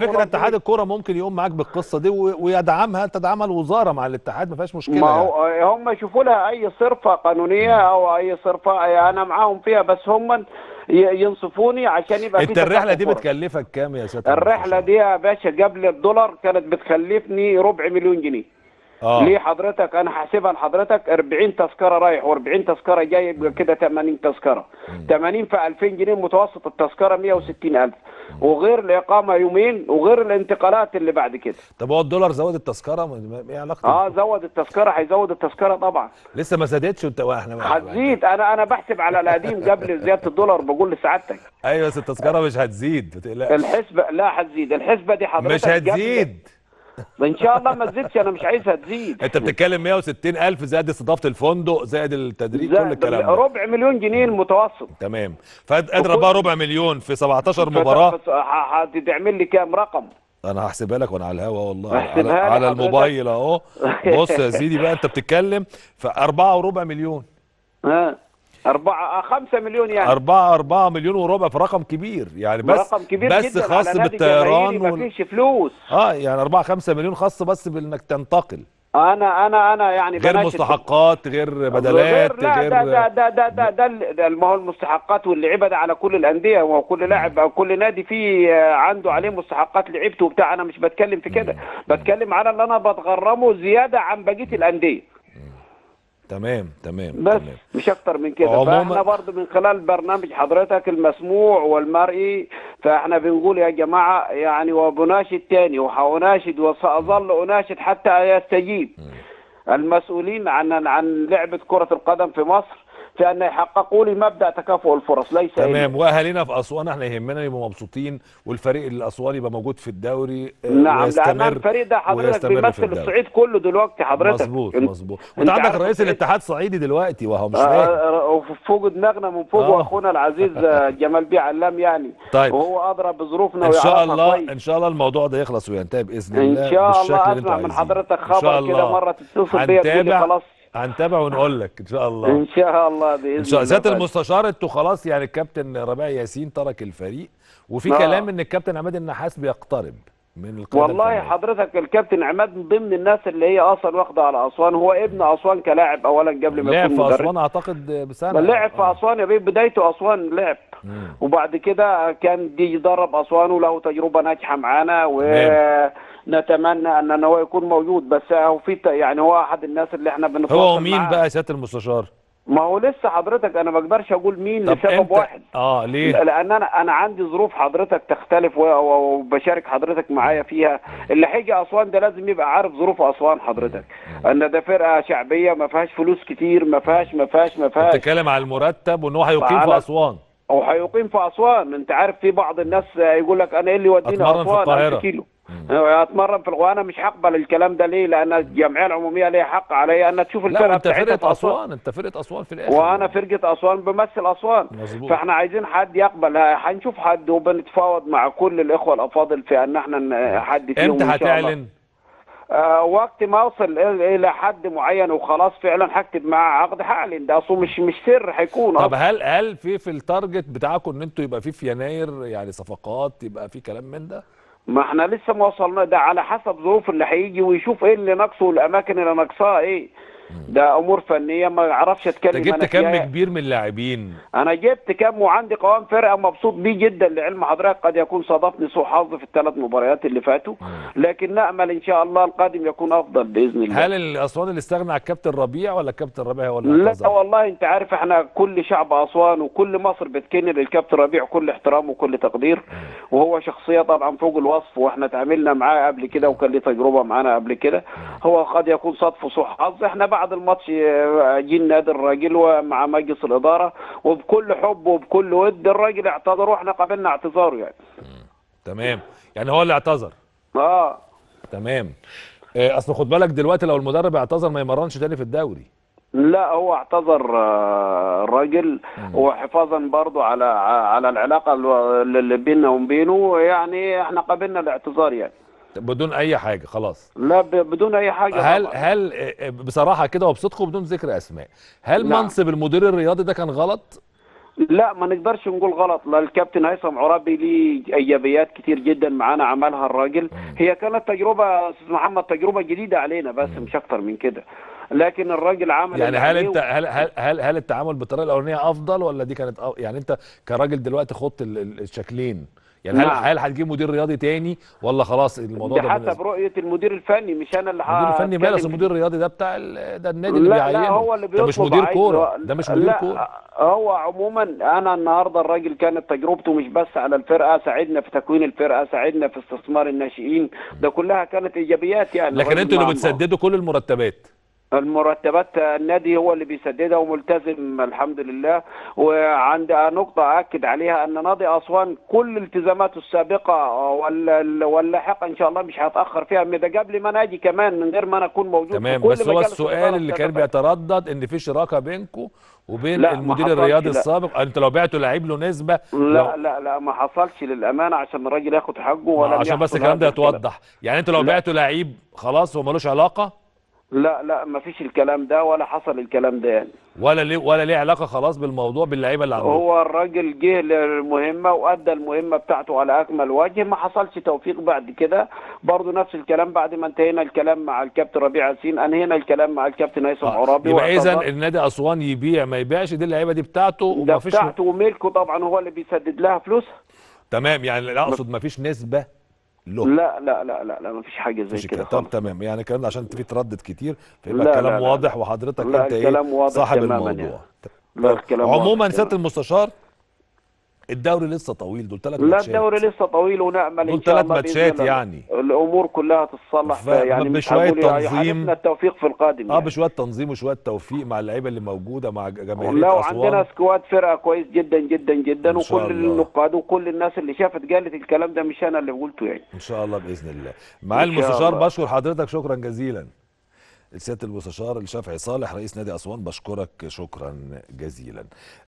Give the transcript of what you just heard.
فكره وربنا- اتحاد الكوره ممكن يقوم معاك بالقصه دي و- ويدعمها تدعمها الوزاره مع الاتحاد ما فيهاش مشكله ما يعني. هو هم يشوفوا لها اي صرفه قانونيه او اي صرفه انا معاهم فيها بس هم ي- ينصفوني عشان يبقى في انت الرحله دي تكافؤ فرص. بتكلفك كام يا سياده الرحله المستشار؟ دي يا باشا قبل الدولار كانت بتكلفني ربع مليون جنيه اه ليه حضرتك انا حاسبها لحضرتك 40 تذكره رايح و40 تذكره جاي يبقى كده 80 تذكره 80 في 2000 جنيه متوسط التذكره 160000 وغير الاقامه يومين وغير الانتقالات اللي بعد كده طب هو الدولار زود التذكره ما- ما- ايه علاقته اه زود التذكره هيزود التذكره طبعا لسه ما زادتش وانت احنا هتزيد انا انا بحسب على القديم قبل زياده الدولار بقول لسعادتك ايوه بس التذكره مش هتزيد ما تقلقش الحسبه لا هتزيد الحسبه دي حضرتك مش قبل- هتزيد ان شاء الله ما تزيدش انا مش عايزها تزيد انت بتتكلم 160 الف زائد استضافه الفندق زائد التدريب كل زائد الكلام ده ربع مليون جنيه المتوسط تمام فاضرب بقى ربع مليون في 17 مباراه بس ه- هتعمل لي كام رقم انا هحسبها لك وانا على الهوا والله على, احسبها لي على حضرتك. الموبايل اهو بص يا سيدي بقى انت بتتكلم في أربعة وربع مليون ها أربعة آه، خمسة مليون يعني أربعة أربعة مليون وربع في رقم كبير يعني بس رقم كبير بس جدا خاص على نادي بالطيران جماهيري وال... مفيش فلوس اه يعني أربعة خمسة مليون خاص بس بانك تنتقل انا انا انا يعني غير بناشد- مستحقات غير بدلات لا غير ده ده ده ده ده, ده, ال- ده ما هو المستحقات واللعيبه ده على كل الانديه وكل لاعب او كل نادي فيه آه، عنده عليه مستحقات لعيبته وبتاع انا مش بتكلم في كده بتكلم على اللي انا بتغرمه زياده عن بقيه الانديه تمام تمام بس تمام مش اكتر من كده عموما- فاحنا برضو من خلال برنامج حضرتك المسموع والمرئي فاحنا بنقول يا جماعه يعني وبناشد تاني وحناشد وساظل اناشد حتى يستجيب المسؤولين عن عن لعبه كره القدم في مصر في ان يحققوا لي مبدا تكافؤ الفرص ليس إلا. تمام واهالينا في اسوان احنا يهمنا يبقوا مبسوطين والفريق الاسواني يبقى موجود في الدوري آه، نعم لان ويستمر الفريق ده حضرتك ويستمر في بيمثل الدوري. الصعيد كله دلوقتي حضرتك مظبوط انت- مظبوط انت وانت عندك عارف رئيس الصعيد- الاتحاد صعيدي دلوقتي وهو مش نايم آه، فوق دماغنا من فوق آه. واخونا العزيز آه، جمال بيه علام يعني طيب. وهو ادرى بظروفنا ان شاء ويعرفها الله كويس. ان شاء الله الموضوع ده يخلص وينتهي باذن ان الله شاء بالشكل الله اللي انتوا اسمع من عايزينه. حضرتك إن شاء خبر الله. كده مره تتصل بيا تقول لي هنتابع خلاص هنتابع ونقول لك ان شاء الله ان شاء الله باذن ان شاء الله سياده فادي. المستشار انتوا خلاص يعني الكابتن ربيع ياسين ترك الفريق وفي آه. كلام ان الكابتن عماد النحاس بيقترب من القياده والله الفنية. حضرتك الكابتن عماد من ضمن الناس اللي هي اصلا واخده على اسوان هو ابن اسوان كلاعب اولا قبل ما لعب يكون في مدرب اسوان اعتقد بسنه لعب في آه. اسوان يا بيه بدايته اسوان لعب مم. وبعد كده كان دي يدرب اسوان وله تجربه ناجحه معانا ونتمنى ان هو يكون موجود بس هو في ت- يعني هو احد الناس اللي احنا بنتواصل هو مين معاه. بقى سياده المستشار ما هو لسه حضرتك انا ما اقدرش اقول مين طب لسبب امتى واحد اه ليه لان انا انا عندي ظروف حضرتك تختلف و- و- وبشارك حضرتك معايا فيها اللي هيجي اسوان ده لازم يبقى عارف ظروف اسوان حضرتك ان ده فرقه شعبيه ما فيهاش فلوس كتير ما فيهاش ما فيهاش ما فيهاش بتتكلم على المرتب وان هو هيقيم في على- اسوان او هيقيم في اسوان انت عارف في بعض الناس يقول لك انا ايه اللي يوديني أتمرن في اسوان القاهرة. 1000 كيلو اتمرن في وانا مش هقبل الكلام ده ليه لان الجمعيه العموميه ليها حق عليا ان تشوف لا الفرقه انت بتاعتها في فرقه اسوان اسوان انت فرقه اسوان في الاخر وانا فرقه اسوان بمثل اسوان مظبوط. فاحنا عايزين حد يقبل هنشوف حد وبنتفاوض مع كل الاخوه الافاضل في ان احنا ن- حد فيهم امتى إن شاء الله. هتعلن آه وقت ما اوصل الى إلى حد معين وخلاص فعلا هكتب معاه عقد هعلن ده اصله مش مش سر هيكون طب أصلاً. هل هل في في التارجت بتاعكم ان انتوا يبقى في في يناير يعني صفقات يبقى في كلام من ده ما احنا لسه ما وصلنا ده على حسب ظروف اللي هيجي ويشوف ايه اللي ناقصه والاماكن اللي ناقصاها ايه ده امور فنيه ما اعرفش اتكلم انت جبت أنا كم فيها. كبير من اللاعبين انا جبت كام وعندي قوام فرقه مبسوط بيه جدا لعلم حضرتك قد يكون صادفني سوء حظ في الثلاث مباريات اللي فاتوا لكن نامل ان شاء الله القادم يكون افضل باذن الله هل الاسوان اللي استغنى على الكابتن ربيع ولا الكابتن ربيع هو اللي لا اعتذر؟ والله انت عارف احنا كل شعب اسوان وكل مصر بتكن للكابتن ربيع كل احترام وكل تقدير وهو شخصيه طبعا فوق الوصف واحنا تعاملنا معاه قبل كده وكان ليه تجربه معانا قبل كده هو قد يكون صدفه سوء حظ احنا بعد الماتش اه، جينا نادي الراجل ومع مجلس الاداره وبكل حب وبكل ود الراجل اعتذر واحنا قبلنا اعتذاره يعني تمام يعني هو اللي اعتذر اه تمام آه، اصل خد بالك دلوقتي لو المدرب اعتذر ما يمرنش تاني في الدوري لا هو اعتذر آه، الراجل وحفاظا برضو على على العلاقه اللي بيننا وبينه يعني احنا قبلنا الاعتذار يعني بدون اي حاجه خلاص لا ب- بدون اي حاجه هل طبعاً. هل آه، بصراحه كده وبصدق وبدون ذكر اسماء هل نعم. منصب المدير الرياضي ده كان غلط لا ما نقدرش نقول غلط لا الكابتن هيثم عرابي ليه ايجابيات كتير جدا معانا عملها الراجل هي كانت تجربه يا استاذ محمد تجربه جديده علينا بس مش اكتر من كده لكن الراجل عمل يعني اللي هل عليه انت هل هل هل, هل التعامل بالطريقه الاولانيه افضل ولا دي كانت أف... يعني انت كراجل دلوقتي خدت ال- ال- الشكلين يعني هل نعم. هل هتجيب مدير رياضي تاني ولا خلاص الموضوع ده ده حسب بالنسبة- رؤيه المدير الفني مش انا اللي المدير الفني ماله هتكلم أصل فيه. المدير الرياضي ده بتاع ال- ده النادي اللي لا بيعينه لا هو اللي ده بيطلب مش مدير عايز- كوره ده مش مدير لا كوره هو عموما انا النهارده الراجل كانت تجربته مش بس على الفرقه ساعدنا في تكوين الفرقه ساعدنا في استثمار الناشئين ده كلها كانت ايجابيات يعني لكن الراجل انتوا اللي مع- بتسددوا كل المرتبات المرتبات النادي هو اللي بيسددها وملتزم الحمد لله وعند نقطة أكد عليها أن نادي أسوان كل التزاماته السابقة وال- واللاحقة إن شاء الله مش هتأخر فيها من ده قبل ما أنا أجي كمان من غير ما أنا أكون موجود في تمام كل بس هو مجالس السؤال الإدارة اللي كان السابقة. بيتردد ان في شراكه بينكم وبين لا، ما المدير حصلش، الرياضي لا. السابق انت لو بعتوا لعيب له نسبه لا لو- لا لا ما حصلش للأمانة عشان الراجل ياخد حقه ما ولا عشان بس الكلام ده يتوضح يعني انتوا لو لا. بعتوا لعيب خلاص هو ملوش علاقه لا لا ما فيش الكلام ده ولا حصل الكلام ده يعني ولا ليه ولا ليه علاقه خلاص بالموضوع باللعيبه اللي عندكم هو الراجل جه للمهمة وأدى المهمة بتاعته على أكمل وجه ما حصلش توفيق بعد كده برضه نفس الكلام بعد ما انتهينا الكلام مع الكابتن ربيع ياسين أنهينا الكلام مع الكابتن هيثم عرابي يبقى اذا واعتذر. النادي اسوان يبيع ما يبيعش دي اللعيبه دي بتاعته ده وما فيش بتاعته وملكه طبعا هو اللي بيسدد لها فلوسها تمام يعني لا اقصد ما فيش نسبه له لا لا لا لا لا ما فيش حاجة زي مش كده كده طب خالص تمام يعني الكلام ده عشان في تردد كتير فيبقى لا، الكلام لا، لا، واضح لا. وحضرتك لا، انت ايه الكلام واضح صاحب تماماً الموضوع يعني. لا الكلام عموما واضح سياده تمام. المستشار الدوري لسه طويل دول ثلاث لا ماتشات الدوري لسه طويل ونأمل دول إن شاء ثلاث الله بإذن ماتشات الله يعني. الأمور كلها تتصلح ف- يعني مش بشوية هقول يا- تنظيم. يحالفنا التوفيق في القادم اه يعني. بشويه تنظيم وشويه توفيق مع اللعيبه اللي موجوده مع جماهير لو اسوان عندنا سكواد فرقه كويس جدا جدا جدا إن شاء وكل الله. النقاد وكل الناس اللي شافت قالت الكلام ده مش انا اللي قلته يعني ان شاء الله باذن الله مع إن شاء المستشار الله. بشكر حضرتك شكرا جزيلا سياده المستشار الشافعي صالح رئيس نادي اسوان بشكرك شكرا جزيلا